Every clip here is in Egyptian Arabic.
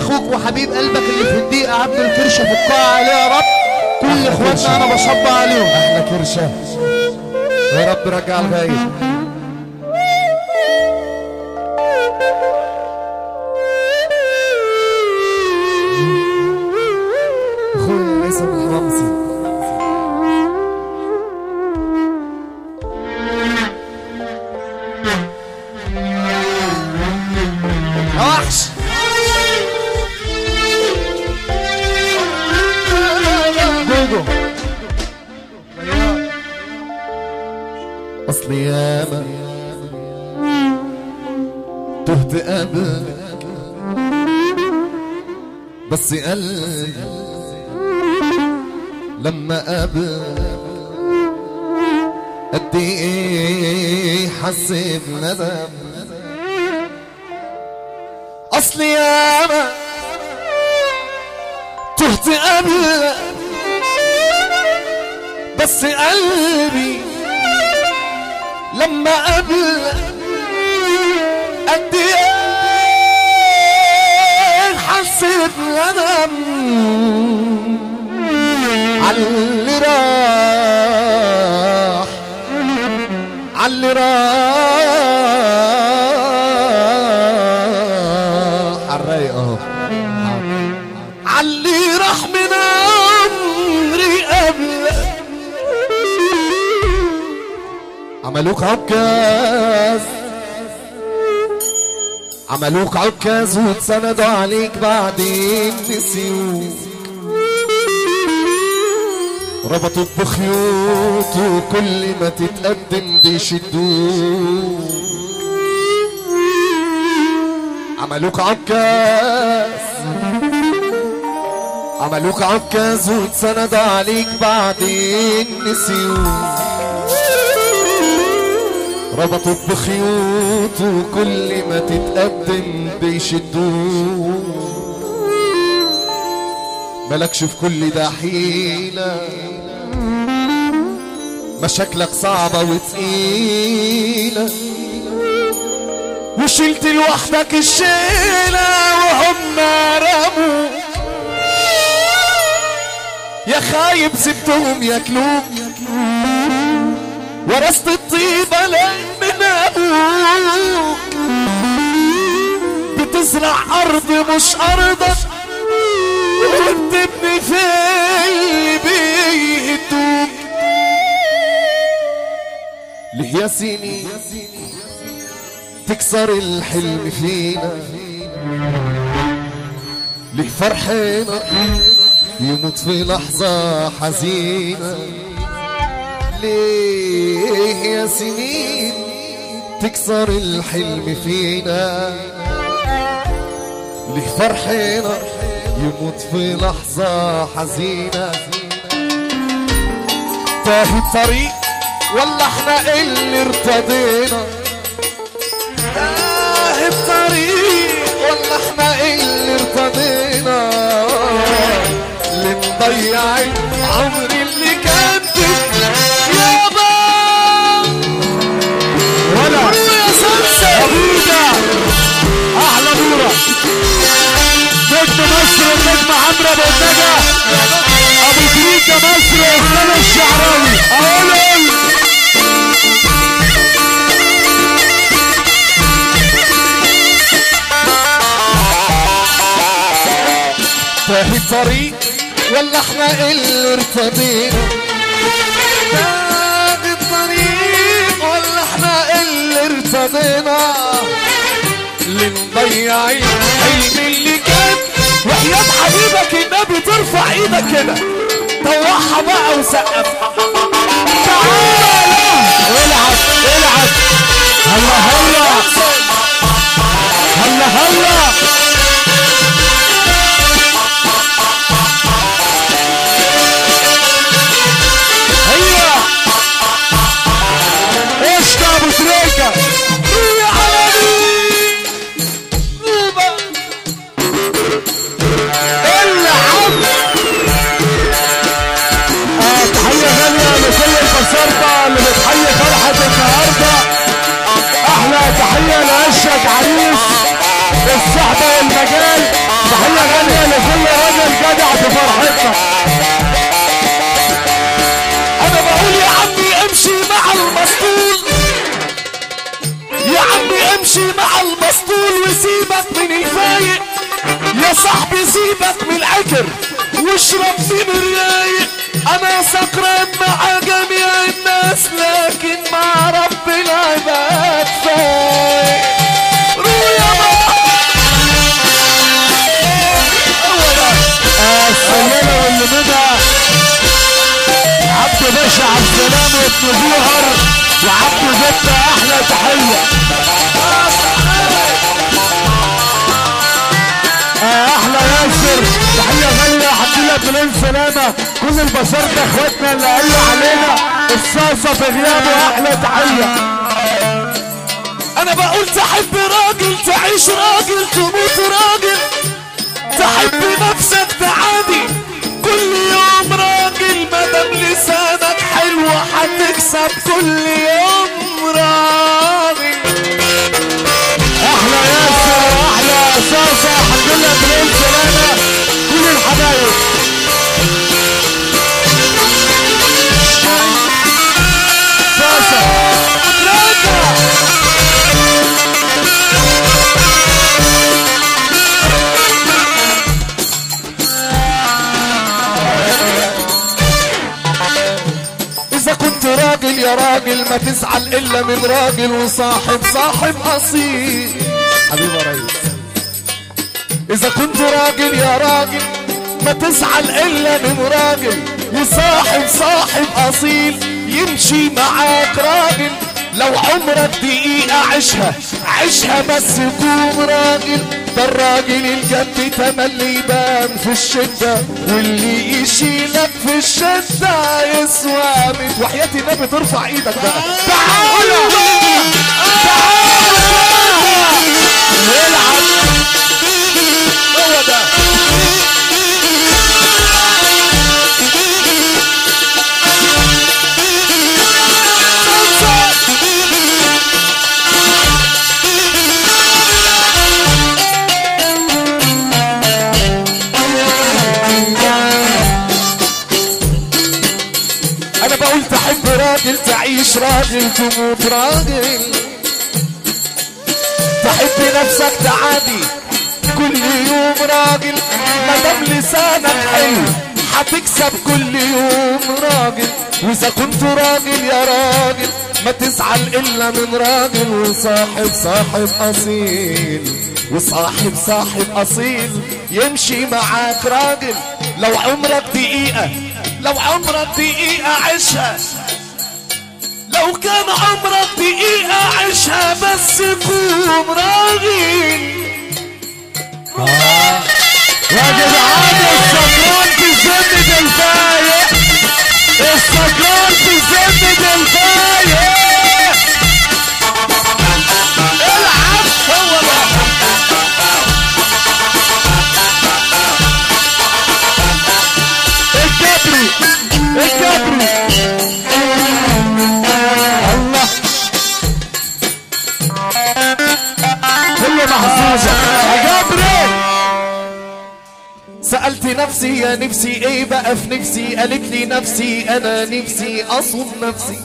اخوك وحبيب قلبك اللي في الدقيقه عبد الكرشه في القاعه عليه يا رب كل اخواتنا انا بصب عليهم احلى كرشه يا رب رجع الغايب اخويا عيسى الحمصي يا وحش جوجو اصل ياما تهت قبلك بس قلبي لما قابلك قد ايه حس بندم اصل ياما تهت قبلك بس قلبي لما قبل قد ايه حسيت ندم عاللي راح عاللي راح عالرايق اهو عاللي راح من عمري قبلك عملوك عكاز عملوك عكاز واتسندوا عليك بعدين نسيوك ربطوك بخيوط وكل ما تتقدم بيشدوك عملوك عكاز عملوك عكاز واتسندوا عليك بعدين نسيوك ربطوك بخيوط وكل ما تتقدم بيشدوك ملكش في كل ده حيلة مشاكلك صعبة وتقيلة وشلت لوحدك الشيلة وهم رموك يا خايب سبتهم ياكلوك ورثت الطيبة لك من أبوك بتزرع أرض مش أرضك وبتبني في اللي بيهدوك ليه يا سنين تكسر الحلم فينا ليه فرحنا يموت في لحظة حزينة ليه يا سنين تكسر الحلم فينا ليه فرحنا يموت في لحظة حزينة تاه الطريق ولا احنا اللي ارتضينا تاه الطريق ولا احنا اللي ارتضينا اللي مضيع العمر اللي كان يابا ولا يا سمسم ابودا احلى نوره نجم مصر النجم عمرو ابو النجا ابو تريكه مصر اسلام الشعراوي اقول تاه الطريق ولا احنا اللي ارتضينا تاه الطريق ولا احنا اللي ارتضينا اللي مضيع الحلم اللي كان وحياة حبيبك النبي ترفع ايدك كده طوعها بقى وسقف تعالى العب العب هلا هلا هلا هلا هيا ايش يا ابو تريكه يا عالمي العب آه تحية غالية لكل الفصارطة اللي بتحيي فرحة النهاردة سيبك من الفايق يا صاحبي سيبك من العكر واشرب من الرايق انا سكران مع جميع الناس لكن مع رب العباد فايق رويا السيدة واللي مدى عبد باشا عبد السلام وابن جوهر وعبد جدة احلى تحية آه، احلى ياسر تحية غالية الحمد لله بلين سلامة كل البشر ده اخواتنا اللي قالوا علينا الصاصة في غيابه احلى تحية انا بقول تحب راجل تعيش راجل تموت راجل تحب نفسك تعادي كل يوم راجل مادام لسانك حلو هتكسب كل يوم راجل احلى ياسر واحلى صاصة الحمد لله بلين سلامة كل الحبايب صاصة اذا كنت راجل يا راجل ما تزعل الا من راجل وصاحب صاحب اصيل حبيبي يا ريس اذا كنت راجل يا راجل ما تزعل الا من راجل وصاحب صاحب اصيل يمشي معاك راجل لو عمرك دقيقة عيشها عيشها بس كون راجل ده الراجل الجد تملي يبان في الشدة واللي يشيلك في الشدة يسوى ميت وحياة النبي ترفع ايدك بقى تعالى تعالى نلعب هو ده انا بقول تحب راجل تعيش راجل تموت راجل تحب نفسك تعادي كل يوم راجل مادام لسانك حلو هتكسب كل يوم راجل واذا كنت راجل يا راجل ما تزعل الا من راجل وصاحب صاحب اصيل وصاحب صاحب اصيل يمشي معاك راجل لو عمرك دقيقة لو عمرك دقيقة عيشها لو كان عمرك دقيقة عيشها بس كون راجل يا جدعان السكران في سنة الفايق السكران في سنة الفايق العب هو ده الكبري الكبري الله كله محظوظة يا جبري سألت نفسي يا نفسي ايه بقى في نفسي قالت لي نفسي انا نفسي اصوم نفسي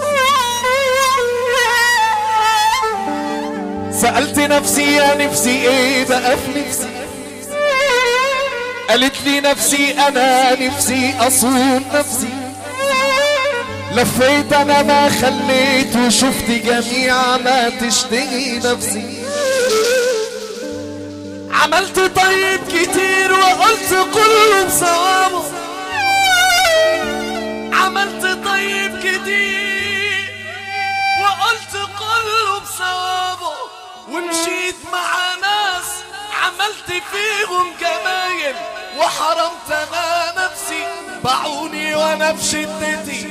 سألت نفسي يا نفسي ايه بقى في نفسي قالت لي نفسي انا نفسي اصوم نفسي لفيت انا ما خليت وشفت جميع ما تشتهي نفسي عملت طيب كتير وقلت كله بصوابه عملت طيب كتير وقلت كله بصوابه ومشيت مع ناس عملت فيهم جمايل وحرمت انا نفسي باعوني وانا في شدتي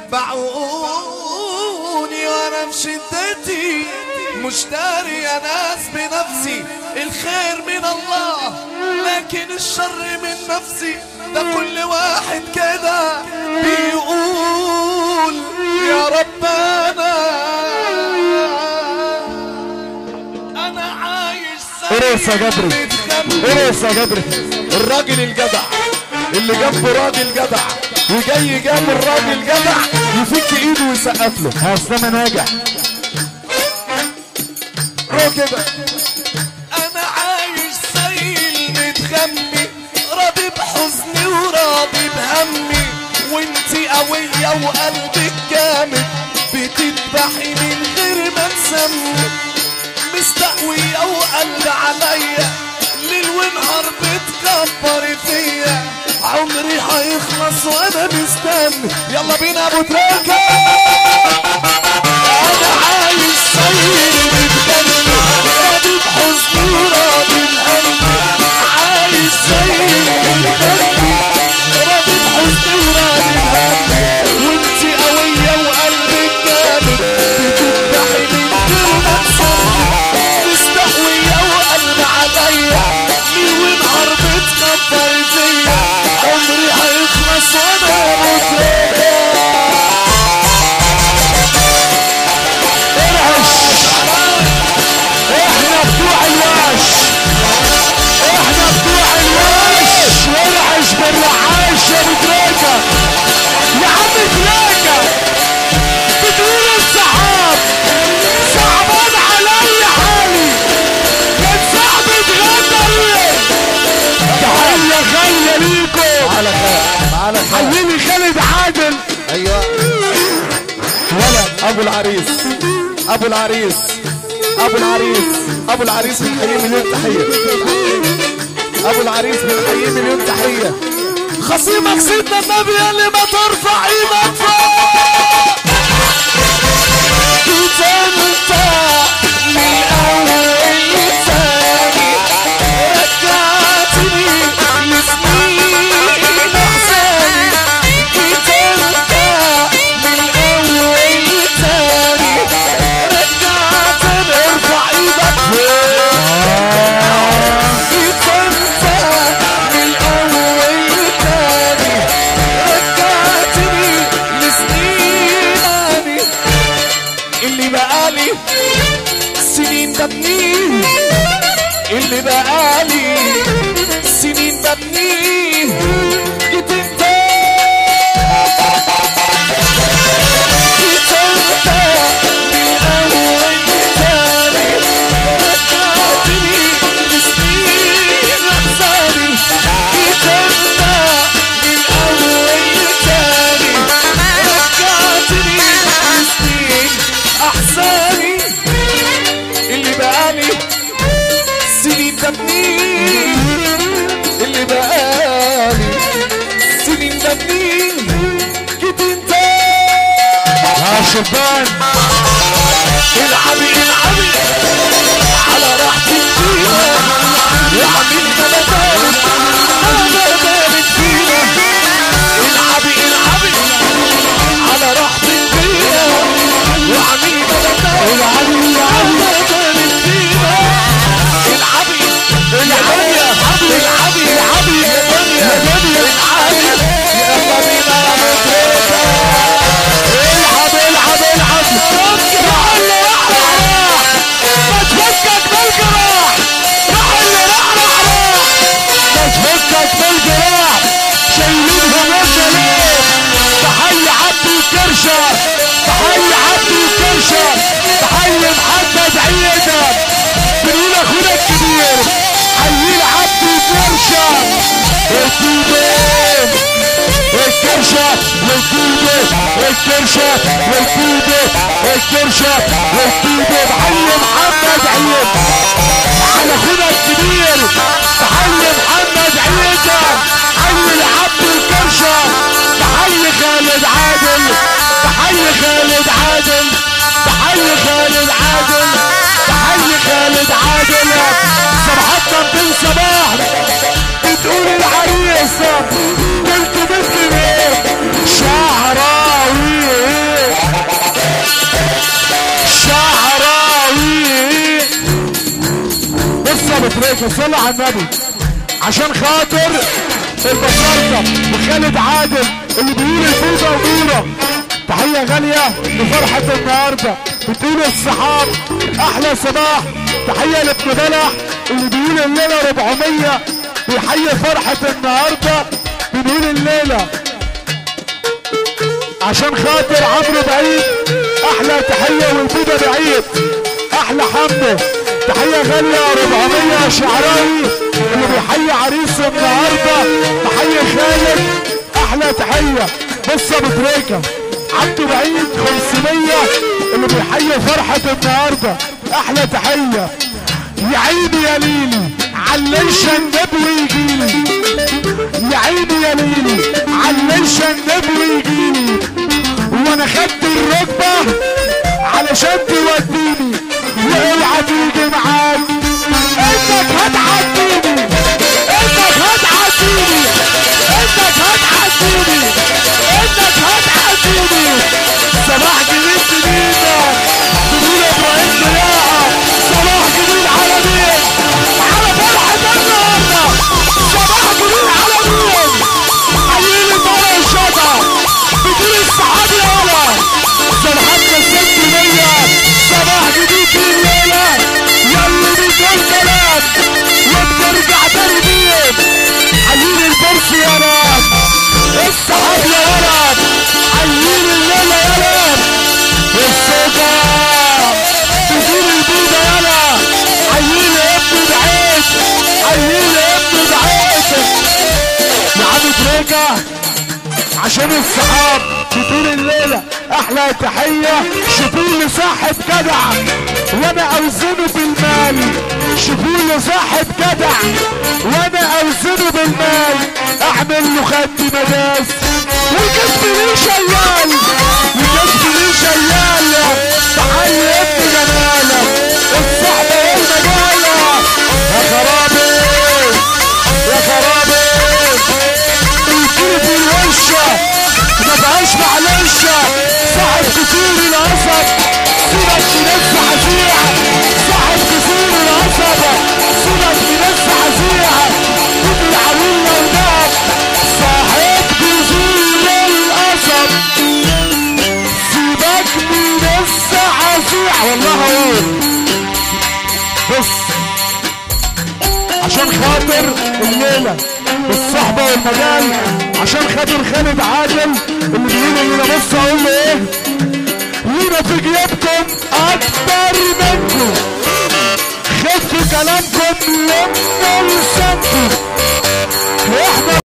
باعوني وانا في شدتي مشتري يا ناس بنفسي الخير من الله لكن الشر من نفسي ده كل واحد كده بيقول يا ربنا انا عايش ارقص يا جبري. ارقص يا جبري الراجل الجدع اللي جنبه راجل جدع وجاي جنب الراجل جدع يفك ايده ويسقف له هستنى ناجح هو كده وقلبك جامد بتذبحي من غير ما تسمي مستقوية وقلب عليا ليل ونهار بتكبري فيا عمري هيخلص وانا مستني يلا بينا ابو تريكة انا عايز سير متجنن راضي بحزني وراضي بقلبي عايز سير متجنن راضي بحزني وراضي بقلبي وانتي قوية وقلبك جامد بتذبحي من غير ما تصلي مستقوية وقلب عليا ليل ونهار بتكبر فيا عمري هيخلص وانا متريكة احنا بتوع الوش احنا بتوع الوش ورعش بالرعاش يا مدركة يا عم تلاقى بتقول السحاب صعبان علي حالي كان صاحبي اتغدى تحية غالية ليكم على خير على خير حييني خالد عادل ايوه ولد ابو العريس ابو العريس ابو العريس ابو العريس من حي مليون تحيه ابو العريس من حي مليون تحيه خصيمك سيدنا النبي اللي ما ترفع ايدك فوق كنت انت من اول ثاني رجعتني لسنين احزاني كنت انت من اول ثاني رجعتني ارفع ايدك فوق كنت انت من اول تاني رجعتني لسنيني اللي بقالي سنين ببنيه اللي بقالي سنين ببنيه جيت انت جيت انت من اول تاني رجعتني لسنين احزاني جيت انت من اول تاني رجعتني لسنين احزاني اللي بقالي سنين ببنيه اللي بقالي سنين ببنيه جيت انت يا شبان العبي العبي على راحتي فينا وعميل ما بدالت ما بدالت فينا العبي العبي على راحتي فينا وعميل ما بدالت العبي العبي ما بدالت فينا العبي العبي العبي العبي العبي يا دنيا يا دنيا العبي يلا بينا يا مطربة العب العب العب لعل راح راح ما تفكك بالجراح لعل راح راح ما تفكك بالجراح شايلينهم انت ليه تحية عبد الكرشة تحية عبد الكرشة تحية محمد عيدة بنقول اخونا الكبير حيين عبد الكرشة الكبير الكرشة والكوبة الكرشة والكوبة الكرشة والكوبة بحي محمد عيد على اخونا الكبير تحيي محمد عيد حي العبد الكرشة تحيي خالد عادل تحيي خالد عادل تحيي خالد عادل تحيي خالد عادل صباحتنا بن صباح بتقول العريسة قلت مثل ايه شعراوي شعراوي بص يا بطريقة صلى على النبي عشان خاطر البصارة وخالد عادل اللي بيقول البوضة وبيرة تحية غالية لفرحة النهاردة بتقول الصحاب أحلى صباح تحية لابن بلح اللي بيقول الليلة 400 بيحيي فرحة النهاردة بنقول الليلة عشان خاطر عمرو بعيد احلى تحية والبيضة بعيد احلى حمو تحية غالية 400 شعراوي اللي بيحيي عريسه النهاردة تحية خالد احلى تحية بص يا ابو تريكة عبده بعيد 500 اللي بيحيي فرحة النهاردة احلى تحية يا عيني يا ليلي علش النب ويجيلي يا عيني يا ليلي علش النب ويجيلي وانا خدت الركبة علشان توديني واوعى تيجي معاك انك هتعديني انك هتعديني انك هتعديني انك هتعديني صباح جديد جديدة تقول ابراهيم ضياء صباح جديد على مين على فرحة النهاردة صباح جديد على مين حيين المرة الشطة بتقول السحاب يالا صباحتنا الست مية صباح جديد في الليلة يلي بتقول كلام وبترجع تربيب حيين الفرس يا رب السحاب يا ولد حيين الليلة يا رب السلطان تدير البيضة يلا حيين ابني بعيش حيين ابني بعيش يا عم تريكا عشان الصحاب بطول الليلة احلى تحية شوفوا لي صاحب جدع وانا اوزنه بالمال شوفوا لي صاحب جدع وانا اوزنه بالمال اعمل له خد مداس وكسب لي شيال وكسب لي شيال تعالي ابن جمالك الصحبة والمجالة يا خرابي يا خرابي الكل في الوشة ما بقاش معلش صاحب كتير العصب سيبك بنفس حزيع صاحب كتير العصب سيبك بنفس حزيع كل العويلة ودهب صاحب كتير العصب سيبك بنفس حزيع والله اقول بص عشان خاطر الليلة بالصحبة والمجال عشان خاطر خالد عادل اللي بيقول لنا بص اقول له ايه لينا في جيبكم اكتر منكم خفوا كلامكم لما لسانكم واحنا